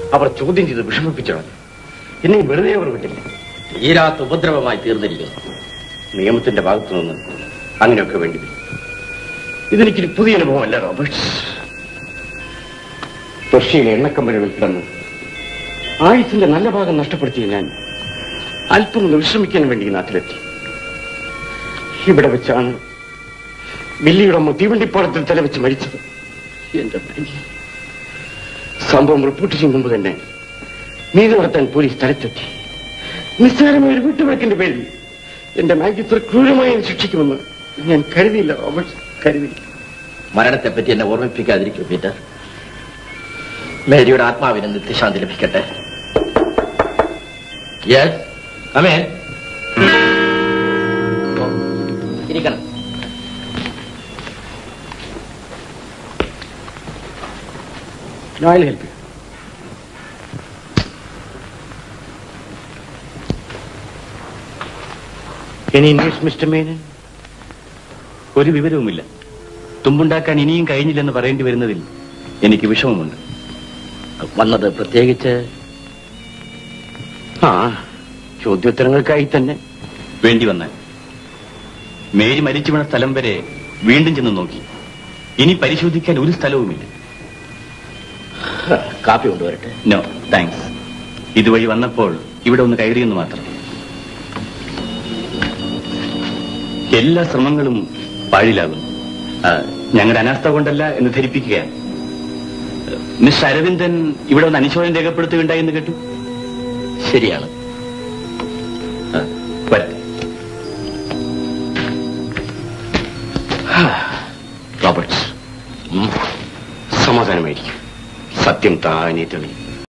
അവർ ചോദ്യം ചെയ്ത് വിഷമിപ്പിച്ചിടന്നു എന്നെ വെറുതെ അവർ വിട്ടില്ല തീരാത്ത ഉപദ്രവമായി തീർന്നിരിക്കുന്നു നിയമത്തിന്റെ ഭാഗത്തു നിന്ന് അങ്ങനെയൊക്കെ വേണ്ടി വരും ഇതെനിക്കൊരു പുതിയ അനുഭവമല്ല റോബർട്ട്സ് റഷ്യയിലെ എണ്ണക്കമ്പനികളിൽ കിടന്ന് ആയുസിന്റെ നല്ല ഭാഗം നഷ്ടപ്പെടുത്തിയ ഞാൻ അല്പം ഒന്ന് വിശ്രമിക്കാൻ വേണ്ടി ഈ നാട്ടിലെത്തി ഇവിടെ വെച്ചാണ് വില്ലിയുടമ തീവണ്ടിപ്പാടത്തിൽ തലവെച്ച് മരിച്ചത് എന്റെ മാഗി. സംഭവം റിപ്പോർട്ട് ചെയ്യും മുമ്പ് തന്നെ നീതി നടത്താൻ പോലീസ് സ്ഥലത്തെത്തി നിസ്സാരമായ ഒരു വിട്ടുവെക്കിന്റെ പേരിൽ എന്റെ മാഗി ഇത്ര ക്രൂരമായി എന്നെ ശിക്ഷിക്കുമെന്ന് ഞാൻ കരുതിയില്ല റോബർട്ട് കരുതി മരണത്തെപ്പറ്റി എന്നെ ഓർമ്മിപ്പിക്കാതിരിക്കും പീറ്റർ മേരിയുടെ ആത്മാവിന് നിത്യശാന്തി ലഭിക്കട്ടെ യെസ് അമേ ഇരിക്കണം I'll help you. Any news, Mr. Menon? ഒരു വിവരവുമില്ല തുമ്പുണ്ടാക്കാൻ ഇനിയും കഴിഞ്ഞില്ലെന്ന് പറയേണ്ടി വരുന്നതിൽ എനിക്ക് വിഷമമുണ്ട് വന്നത് പ്രത്യേകിച്ച് ആ ചോദ്യോത്തരങ്ങൾക്കായി തന്നെ വേണ്ടി വന്നാൽ മേരി മരിച്ചു വീണ സ്ഥലം വരെ വീണ്ടും ചെന്ന് നോക്കി ഇനി പരിശോധിക്കാൻ ഒരു സ്ഥലവുമില്ല കാപ്പി കൊണ്ടുവരട്ടെ നോ താങ്ക്സ് ഇതുവഴി വന്നപ്പോൾ ഇവിടെ ഒന്ന് കയറിയെന്ന് മാത്രം എല്ലാ ശ്രമങ്ങളും പാഴിലാകുന്നു ആ, ഞങ്ങളുടെ അനാസ്ഥ കൊണ്ടല്ല എന്ന് ധരിപ്പിക്കുകയാണ് മിസ് അരവിന്ദൻ ഇവിടെ ഒന്ന് അനുശോചനം രേഖപ്പെടുത്തുകയുണ്ടായി എന്ന് കേട്ടു ശരിയാണ് ആ, വരട്ടെ റോബർട്ട്സ് സമാധാനമായിരിക്കും സത്യം താനേ തെളിയും